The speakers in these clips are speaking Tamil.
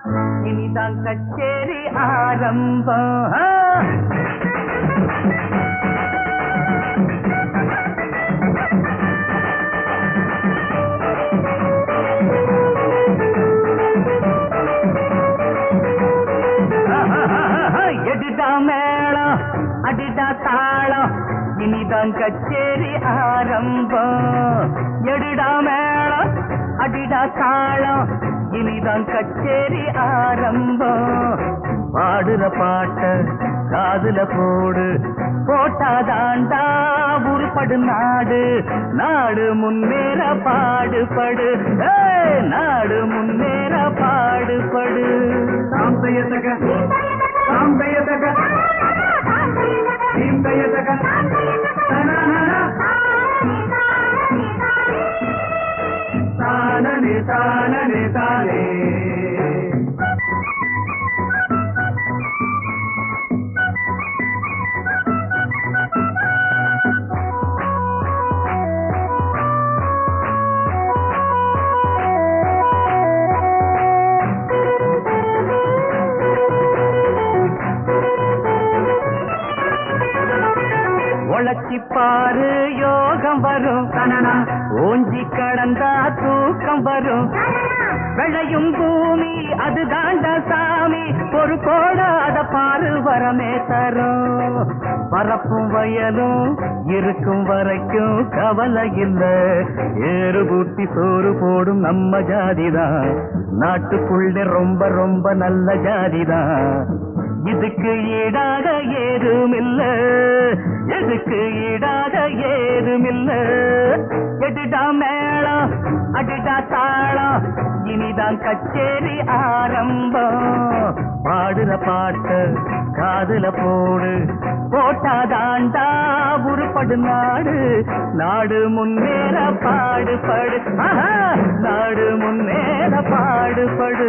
இனிதான் கச்சேரி ஆரம்பம் ஆ. எடுடா மேளம் அடிடா தாளம் இனிதான் கச்சேரி ஆரம்பம் எடுடா மேளம் அடிடா தாளம் இனிதான் கச்சேரி ஆரம்பம் பாடுற பாட்ட காதுல போடு போட்டாதாண்டா உருப்படு நாடு நாடு முன்னேற பாடுபடு ஏய், நாடு முன்னேற பாடுபடு சாம்பயதக சாம்பயதக சீம்பயதக தனனன தானனே தானனே தானே உழைச்சி பாரு யோகம் வரும் தனனா ஓஞ்சி கடந்தா தூக்கம் வரும் விளையும் பூமி அது தாண்டா சாமி ஒரு கோடாத பாரு வரமே தரும் பரப்பும் வயலும் இருக்கும் வரைக்கும் கவலை இல்ல ஏறு பூட்டி சோறு போடும் நம்ம ஜாதிதான் நாட்டுக்குள்ள ரொம்ப ரொம்ப நல்ல ஜாதிதான் இதுக்கு ஈடாக ஏதுமில்ல எதுக்கு ஈடாக ஏதுமில்ல எடுடா மேளம் அடிடா தாளம் இனிதான் கச்சேரி ஆரம்பம் பாடுற பாட்டு காதுல போடு போட்டாதாண்டா உருப்படு நாடு நாடு முன்னேற பாடுபடு ஆஹா, நாடு முன்னேற பாடுபடு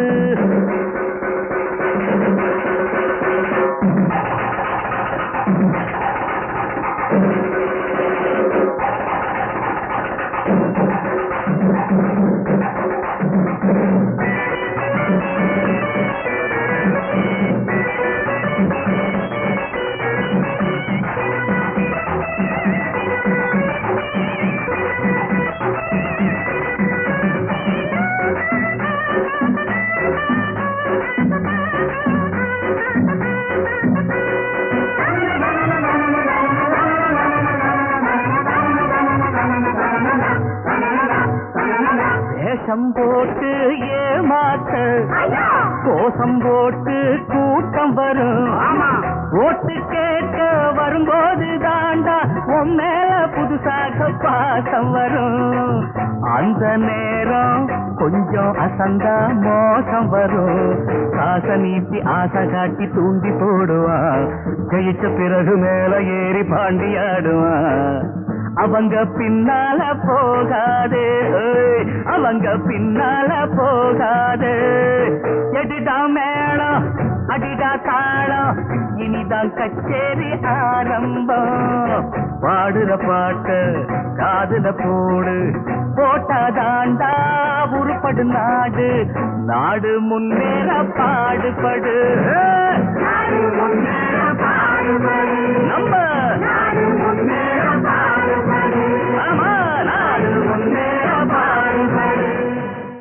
வேஷம் போட்டு ஏமாத்த கோஷம் போட்டு கூட்டம் வரும் ஆமா ஓட்டு கேட்க வரும்போது தாண்டா உன் மேல புதுசாக பாசம் வரும் அந்த நேரம் கொஞ்சம் அசந்தா மோசம் வரும் காச நீட்டி ஆசை காட்டி தூண்டி போடுவான் ஜெயிச்ச பிறகு மேல ஏறி பாண்டியாடுவான் அவங்க பின்னால போகாதே ஏய், அவங்க பின்னால போகாதே எடுடா மேளம் அடிடா தாளம் இனிதான் கச்சேரி ஆரம்பம் பாடுற பாட்டு காதுல போடு போட்டாதாண்டா உருப்படு நாடு நாடு முன்னேற பாடுபடு நாடு முன்னேற பாடுபடு நம்ம